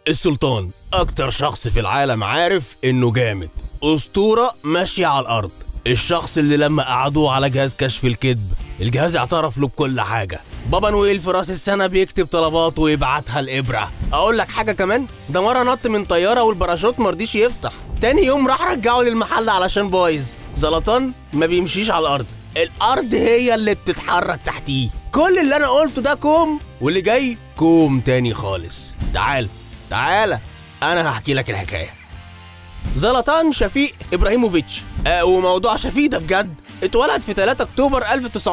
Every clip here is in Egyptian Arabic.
السلطان اكتر شخص في العالم عارف انه جامد اسطورة ماشية على الارض الشخص اللي لما قعدوه على جهاز كشف الكذب الجهاز اعترف له بكل حاجة بابا نويل في راس السنة بيكتب طلباته ويبعتها الإبرة أقول لك حاجة كمان ده مرة نط من طيارة والباراشوت مرضيش يفتح تاني يوم راح رجعه للمحل علشان بايظ زلطان ما بيمشيش على الأرض الأرض هي اللي بتتحرك تحتيه كل اللي أنا قلته ده كوم واللي جاي كوم تاني خالص تعال تعال أنا هحكي لك الحكاية زلطان شفيق ابراهيموفيتش آه وموضوع شفيق ده بجد اتولد في 3 اكتوبر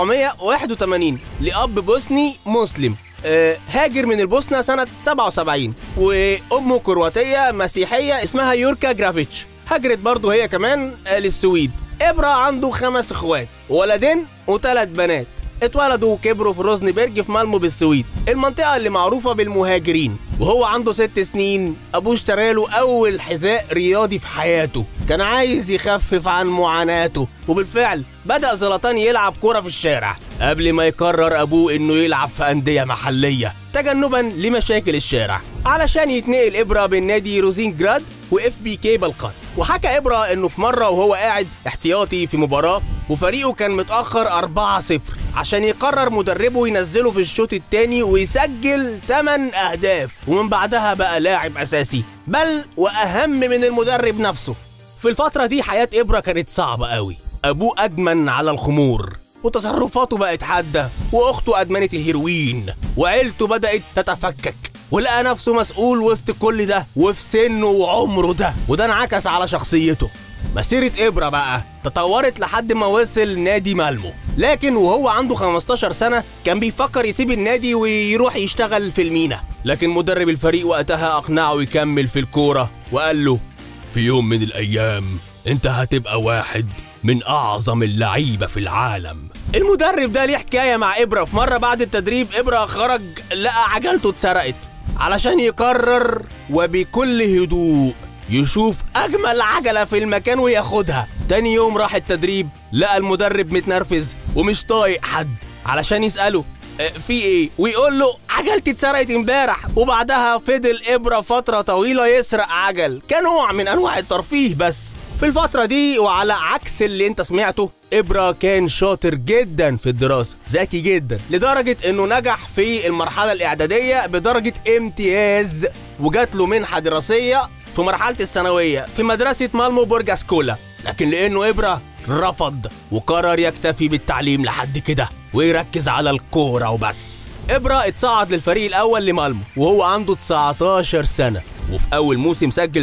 1981 لاب بوسني مسلم آه هاجر من البوسنه سنه 77 وامه كرواتيه مسيحيه اسمها يوركا جرافيتش هاجرت برضه هي كمان آه للسويد ابرا عنده خمس اخوات ولدين وثلاث بنات اتولدوا وكبروا في روزنبرج في مالمو بالسويد المنطقة اللي معروفة بالمهاجرين وهو عنده ست سنين أبوه اشترى له أول حذاء رياضي في حياته كان عايز يخفف عن معاناته وبالفعل بدأ زلطان يلعب كرة في الشارع قبل ما يقرر أبوه إنه يلعب في أندية محلية تجنبا لمشاكل الشارع علشان يتنقل إبرة بين نادي روزين جراد واف بي كي بلقان وحكى إبرة إنه في مرة وهو قاعد احتياطي في مباراة وفريقه كان متأخر 4-0 عشان يقرر مدربه ينزله في الشوط الثاني ويسجل 8 أهداف ومن بعدها بقى لاعب أساسي بل وأهم من المدرب نفسه في الفترة دي حياة إبرة كانت صعبة قوي أبوه أدمن على الخمور وتصرفاته بقت حادة وأخته أدمنت الهيروين وعيلته بدأت تتفكك ولقى نفسه مسؤول وسط كل ده وفي سنه وعمره ده وده انعكس على شخصيته مسيرة إبرة بقى تطورت لحد ما وصل نادي مالمو لكن وهو عنده 15 سنة كان بيفكر يسيب النادي ويروح يشتغل في المينا لكن مدرب الفريق وقتها أقنعه يكمل في الكورة وقال له في يوم من الأيام أنت هتبقى واحد من أعظم اللعيبة في العالم المدرب ده ليه حكاية مع إبرة في مرة بعد التدريب إبرة خرج لقى عجلته اتسرقت علشان يقرر وبكل هدوء يشوف أجمل عجلة في المكان وياخدها تاني يوم راح التدريب لقى المدرب متنرفز ومش طايق حد علشان يسأله "أه، في ايه ويقول له عجلتي اتسرقت امبارح وبعدها فضل ابره فتره طويله يسرق عجل كنوع من انواع الترفيه بس في الفترة دي وعلى عكس اللي انت سمعته إبرة كان شاطر جدا في الدراسة ذكي جدا لدرجة انه نجح في المرحلة الإعدادية بدرجة امتياز وجات له منحة دراسية في مرحلة الثانوية في مدرسة مالمو بورجا سكولا لكن لأنه إبرة رفض وقرر يكتفي بالتعليم لحد كده ويركز على الكورة وبس إبرة اتصعد للفريق الأول لمالمو وهو عنده 19 سنة وفي أول موسم سجل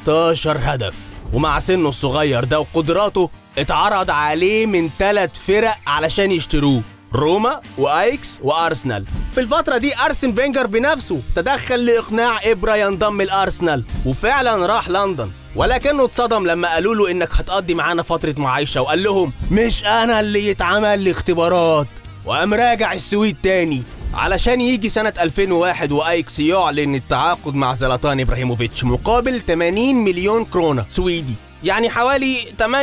19 هدف ومع سنه الصغير ده وقدراته اتعرض عليه من ثلاث فرق علشان يشتروه روما وايكس وارسنال في الفترة دي ارسن فينجر بنفسه تدخل لاقناع ابرا ينضم الارسنال وفعلا راح لندن ولكنه اتصدم لما قالوا له انك هتقضي معانا فترة معايشة وقال لهم مش انا اللي يتعمل لي اختبارات وقام راجع السويد تاني علشان يجي سنة 2001 وايكس يعلن التعاقد مع زلاتان ابراهيموفيتش مقابل 80 مليون كرونة سويدي يعني حوالي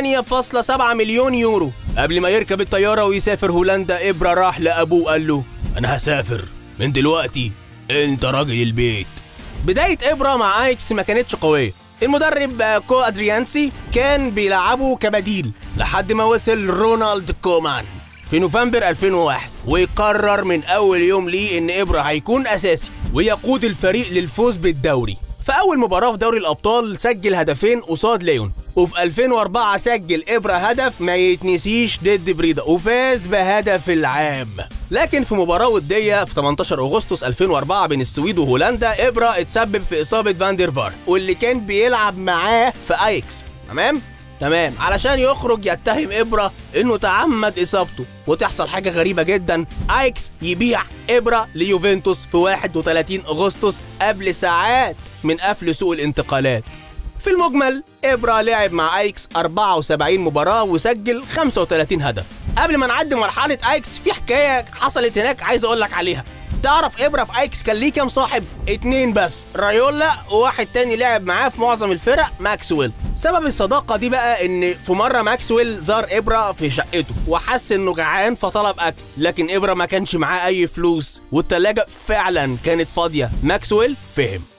8.7 مليون يورو قبل ما يركب الطيارة ويسافر هولندا إبرا راح لأبوه قال له أنا هسافر من دلوقتي أنت راجل البيت بداية إبرا مع أيكس ما كانتش قوية المدرب آه، كو أدريانسي كان بيلعبه كبديل لحد ما وصل رونالد كومان في نوفمبر 2001 ويقرر من أول يوم ليه إن إبرا هيكون أساسي ويقود الفريق للفوز بالدوري في أول مباراة في دوري الأبطال سجل هدفين قصاد ليون وفي 2004 سجل إبرا هدف ما يتنسيش ضد بريدا وفاز بهدف العام لكن في مباراة ودية في 18 أغسطس 2004 بين السويد وهولندا إبرا اتسبب في إصابة فاندر فارت واللي كان بيلعب معاه في أيكس تمام؟ تمام علشان يخرج يتهم إبرا إنه تعمد إصابته وتحصل حاجة غريبة جدا أيكس يبيع إبرا ليوفنتوس في 31 أغسطس قبل ساعات من قفل سوق الانتقالات في المجمل إبرا لعب مع أيكس 74 مباراة وسجل 35 هدف قبل ما نعدي مرحلة أيكس في حكاية حصلت هناك عايز أقول لك عليها تعرف إبرا في أيكس كان ليه كام صاحب؟ اتنين بس رايولا وواحد تاني لعب معاه في معظم الفرق ماكسويل سبب الصداقة دي بقى إن في مرة ماكسويل زار إبرا في شقته وحس إنه جعان فطلب أكل لكن إبرا ما كانش معاه أي فلوس والتلاجة فعلا كانت فاضية ماكسويل فهم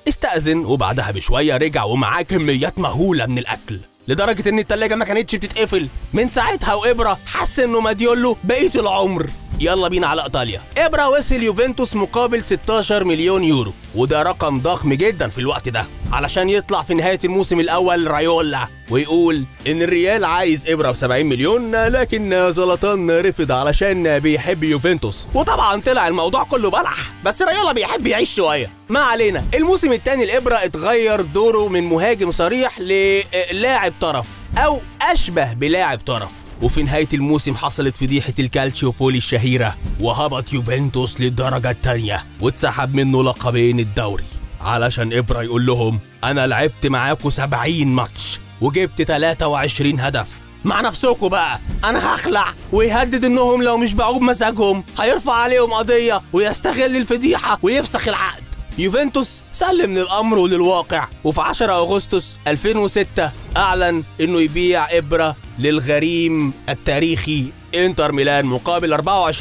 استأذن وبعدها بشوية رجع ومعاه كميات مهولة من الأكل لدرجة إن التلاجة ما كانتش بتتقفل من ساعتها وإبرة حس إنه مديون بقية العمر يلا بينا على ايطاليا ابرا وصل يوفنتوس مقابل 16 مليون يورو وده رقم ضخم جدا في الوقت ده علشان يطلع في نهايه الموسم الاول رايولا ويقول ان الريال عايز ابرا ب 70 مليون لكن زلطان رفض علشان بيحب يوفنتوس وطبعا طلع الموضوع كله بلح بس رايولا بيحب يعيش شويه ما علينا الموسم الثاني الابرا اتغير دوره من مهاجم صريح للاعب طرف او اشبه بلاعب طرف وفي نهاية الموسم حصلت فضيحة الكالتشيوبولي الشهيرة وهبط يوفنتوس للدرجة التانية واتسحب منه لقبين الدوري علشان إبرا يقول لهم أنا لعبت معاكم 70 ماتش وجبت 23 هدف مع نفسكم بقى انا هخلع ويهدد انهم لو مش باعوه بمزاجهم هيرفع عليهم قضيه ويستغل الفضيحه ويفسخ العقد يوفنتوس سلم للامر وللواقع وفي 10 اغسطس 2006 اعلن انه يبيع ابره للغريم التاريخي انتر ميلان مقابل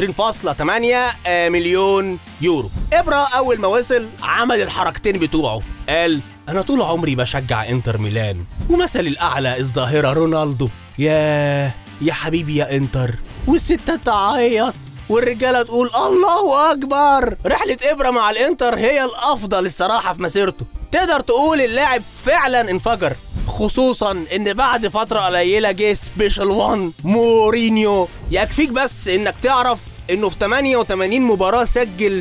24.8 مليون يورو ابرا اول ما وصل عمل الحركتين بتوعه قال انا طول عمري بشجع انتر ميلان ومثل الاعلى الظاهره رونالدو ياه يا حبيبي يا انتر والستات تعيط والرجاله تقول الله اكبر رحله ابره مع الانتر هي الافضل الصراحه في مسيرته تقدر تقول اللاعب فعلا انفجر خصوصا ان بعد فتره قليله جه سبيشال وان مورينيو يكفيك بس انك تعرف انه في 88 مباراه سجل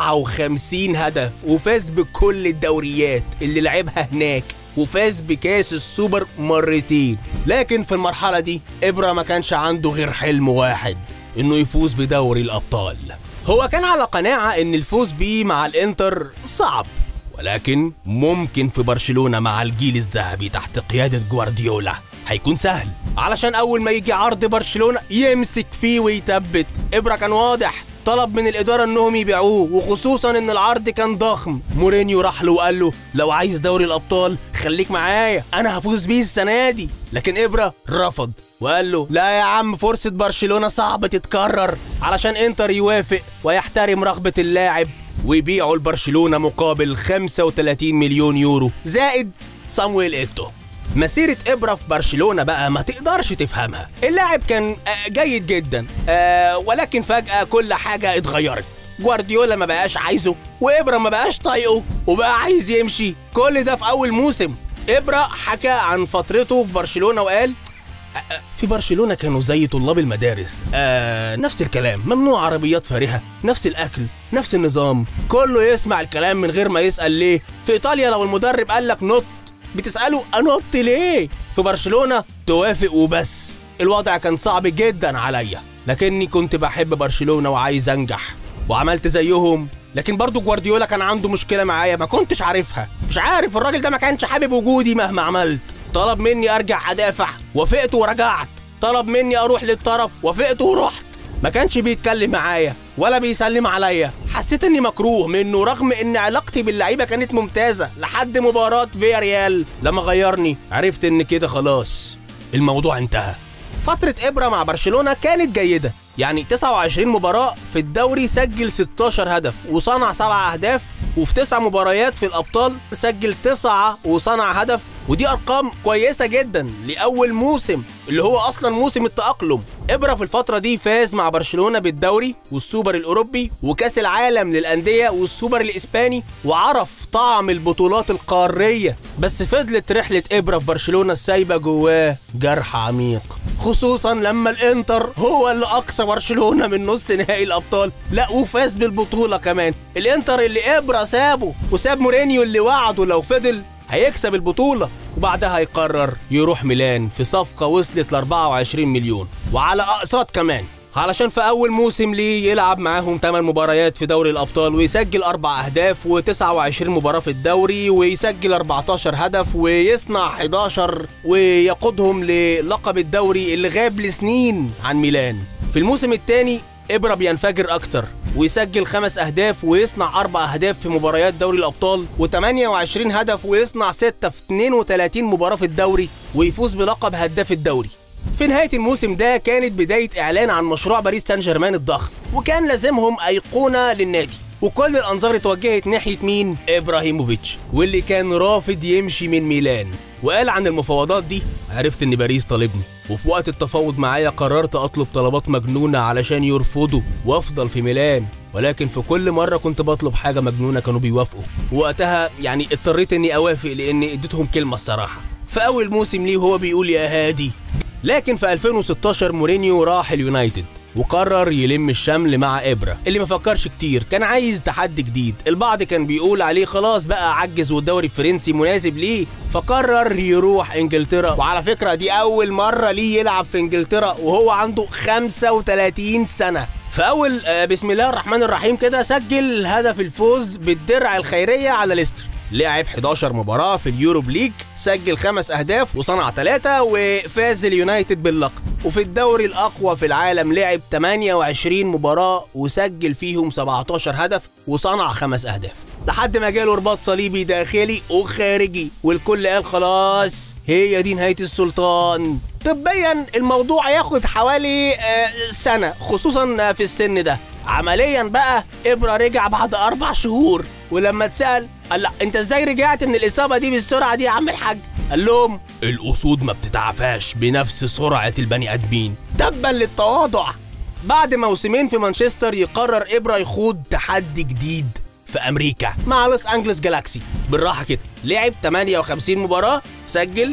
57 هدف وفاز بكل الدوريات اللي لعبها هناك وفاز بكاس السوبر مرتين لكن في المرحله دي ابره ما كانش عنده غير حلم واحد انه يفوز بدوري الابطال هو كان على قناعه ان الفوز بيه مع الانتر صعب ولكن ممكن في برشلونه مع الجيل الذهبي تحت قياده جوارديولا هيكون سهل علشان اول ما يجي عرض برشلونه يمسك فيه ويثبت ابره كان واضح طلب من الإدارة إنهم يبيعوه وخصوصا إن العرض كان ضخم مورينيو راح له وقال له لو عايز دوري الأبطال خليك معايا أنا هفوز بيه السنة دي لكن إبرة رفض وقال له لا يا عم فرصة برشلونة صعبة تتكرر علشان إنتر يوافق ويحترم رغبة اللاعب ويبيعوا لبرشلونة مقابل 35 مليون يورو زائد صامويل إيتو مسيرة إبرة في برشلونة بقى ما تقدرش تفهمها اللاعب كان آه، جيد جدا آه، ولكن فجأة كل حاجة اتغيرت جوارديولا ما بقاش عايزه وإبرة ما بقاش طايقه وبقى عايز يمشي كل ده في أول موسم إبرة حكى عن فترته في برشلونة وقال في برشلونة كانوا زي طلاب المدارس آه نفس الكلام ممنوع عربيات فارهة نفس الأكل نفس النظام كله يسمع الكلام من غير ما يسأل ليه في إيطاليا لو المدرب قال لك نط بتسأله أنط ليه في برشلونة توافق وبس الوضع كان صعب جدا عليا لكني كنت بحب برشلونة وعايز أنجح وعملت زيهم لكن برضو جوارديولا كان عنده مشكلة معايا ما كنتش عارفها مش عارف الراجل ده ما كانش حابب وجودي مهما عملت طلب مني ارجع ادافع وافقت ورجعت طلب مني اروح للطرف وافقت ورحت ما كانش بيتكلم معايا ولا بيسلم عليا حسيت اني مكروه منه رغم ان علاقتي باللعيبه كانت ممتازه لحد مباراه فيا ريال لما غيرني عرفت ان كده خلاص الموضوع انتهى فترة إبرة مع برشلونة كانت جيدة يعني 29 مباراة في الدوري سجل 16 هدف وصنع 7 أهداف وفي 9 مباريات في الأبطال سجل 9 وصنع هدف ودي أرقام كويسة جدا لأول موسم اللي هو أصلا موسم التأقلم إبرة في الفترة دي فاز مع برشلونة بالدوري والسوبر الأوروبي وكأس العالم للأندية والسوبر الإسباني وعرف طعم البطولات القارية بس فضلت رحلة إبرة في برشلونة سايبة جواه جرح عميق خصوصا لما الانتر هو اللي اقصى برشلونه من نص نهائي الابطال لا وفاز بالبطوله كمان الانتر اللي ابرا سابه وساب مورينيو اللي وعده لو فضل هيكسب البطوله وبعدها هيقرر يروح ميلان في صفقه وصلت ل 24 مليون وعلى اقساط كمان علشان في أول موسم ليه يلعب معاهم 8 مباريات في دوري الأبطال ويسجل أربع أهداف و29 مباراة في الدوري ويسجل 14 هدف ويصنع 11 ويقودهم للقب الدوري اللي غاب لسنين عن ميلان في الموسم الثاني إبرا بينفجر أكتر ويسجل خمس أهداف ويصنع أربع أهداف في مباريات دوري الأبطال و28 هدف ويصنع 6 في 32 مباراة في الدوري ويفوز بلقب هداف الدوري في نهاية الموسم ده كانت بداية إعلان عن مشروع باريس سان جيرمان الضخم وكان لازمهم أيقونة للنادي وكل الانظار اتوجهت ناحيه مين ابراهيموفيتش واللي كان رافض يمشي من ميلان وقال عن المفاوضات دي عرفت ان باريس طالبني وفي وقت التفاوض معايا قررت اطلب طلبات مجنونه علشان يرفضوا وافضل في ميلان ولكن في كل مرة كنت بطلب حاجة مجنونة كانوا بيوافقوا وقتها يعني اضطريت اني اوافق لان اديتهم كلمة الصراحة في اول موسم ليه هو بيقول يا هادي لكن في 2016 مورينيو راح اليونايتد وقرر يلم الشمل مع ابره اللي ما فكرش كتير كان عايز تحدي جديد البعض كان بيقول عليه خلاص بقى عجز والدوري الفرنسي مناسب ليه فقرر يروح انجلترا وعلى فكره دي اول مره ليه يلعب في انجلترا وهو عنده 35 سنه فاول آه، بسم الله الرحمن الرحيم كده سجل هدف الفوز بالدرع الخيريه على ليستر لعب 11 مباراة في اليوروب ليج سجل خمس أهداف وصنع ثلاثة وفاز اليونايتد باللقب وفي الدوري الأقوى في العالم لعب 28 مباراة وسجل فيهم 17 هدف وصنع خمس أهداف لحد ما جاله رباط صليبي داخلي وخارجي والكل قال خلاص هي دي نهاية السلطان طبيا الموضوع ياخد حوالي آه، سنة خصوصا في السن ده عمليا بقى ابره رجع بعد اربع شهور ولما اتسال قال لا انت ازاي رجعت من الاصابه دي بالسرعه دي يا عم الحاج قال لهم الاسود ما بتتعافاش بنفس سرعه البني ادمين تبا للتواضع بعد موسمين في مانشستر يقرر ابره يخوض تحدي جديد في امريكا مع لوس انجلوس جالاكسي بالراحه كده لعب 58 مباراه سجل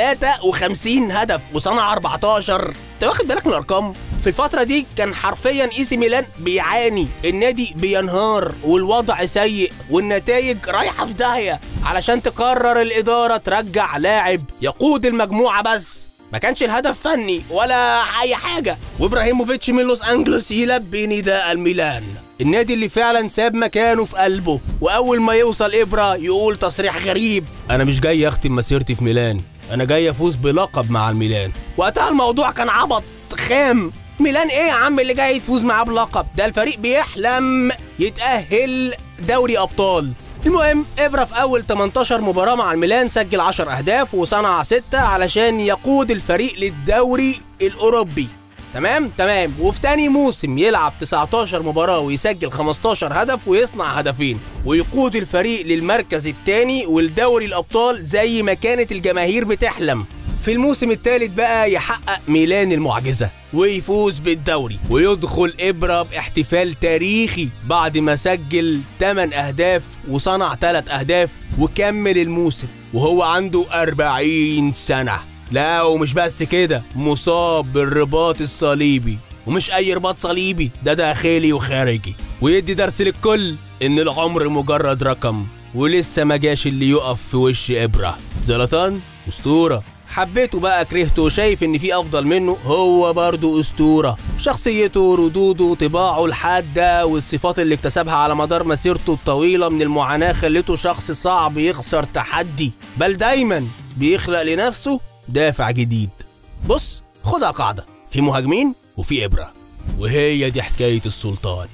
53 هدف وصنع 14 انت واخد بالك من الارقام في الفترة دي كان حرفيا اي سي ميلان بيعاني النادي بينهار والوضع سيء والنتائج رايحة في داهية علشان تقرر الإدارة ترجع لاعب يقود المجموعة بس ما كانش الهدف فني ولا اي حاجه وابراهيموفيتش من لوس انجلوس يلبي نداء الميلان النادي اللي فعلا ساب مكانه في قلبه واول ما يوصل ابره يقول تصريح غريب انا مش جاي اختم مسيرتي في ميلان انا جاي افوز بلقب مع الميلان وقتها الموضوع كان عبط خام ميلان ايه يا عم اللي جاي تفوز معاه بلقب ده الفريق بيحلم يتأهل دوري ابطال المهم ابرا في اول 18 مباراه مع الميلان سجل 10 اهداف وصنع 6 علشان يقود الفريق للدوري الاوروبي تمام تمام وفي تاني موسم يلعب 19 مباراة ويسجل 15 هدف ويصنع هدفين ويقود الفريق للمركز الثاني والدوري الأبطال زي ما كانت الجماهير بتحلم في الموسم الثالث بقى يحقق ميلان المعجزة ويفوز بالدوري ويدخل إبرة باحتفال تاريخي بعد ما سجل 8 أهداف وصنع 3 أهداف وكمل الموسم وهو عنده 40 سنة لا ومش بس كده مصاب بالرباط الصليبي ومش اي رباط صليبي ده داخلي وخارجي ويدي درس للكل ان العمر مجرد رقم ولسه ما جاش اللي يقف في وش ابره زلطان اسطوره حبيته بقى كرهته شايف ان في افضل منه هو برضه اسطوره شخصيته ردوده طباعه الحاده والصفات اللي اكتسبها على مدار مسيرته الطويله من المعاناه خلته شخص صعب يخسر تحدي بل دايما بيخلق لنفسه دافع جديد بص خدها قاعدة في مهاجمين وفي إبرة وهي دي حكاية السلطان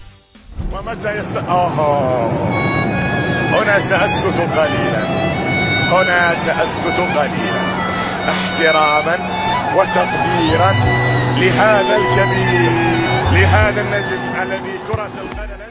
ومتى يست أوه. هنا سأسكت قليلا هنا سأسكت قليلا احتراما وتقديرا لهذا الكبير لهذا النجم الذي كرة القدم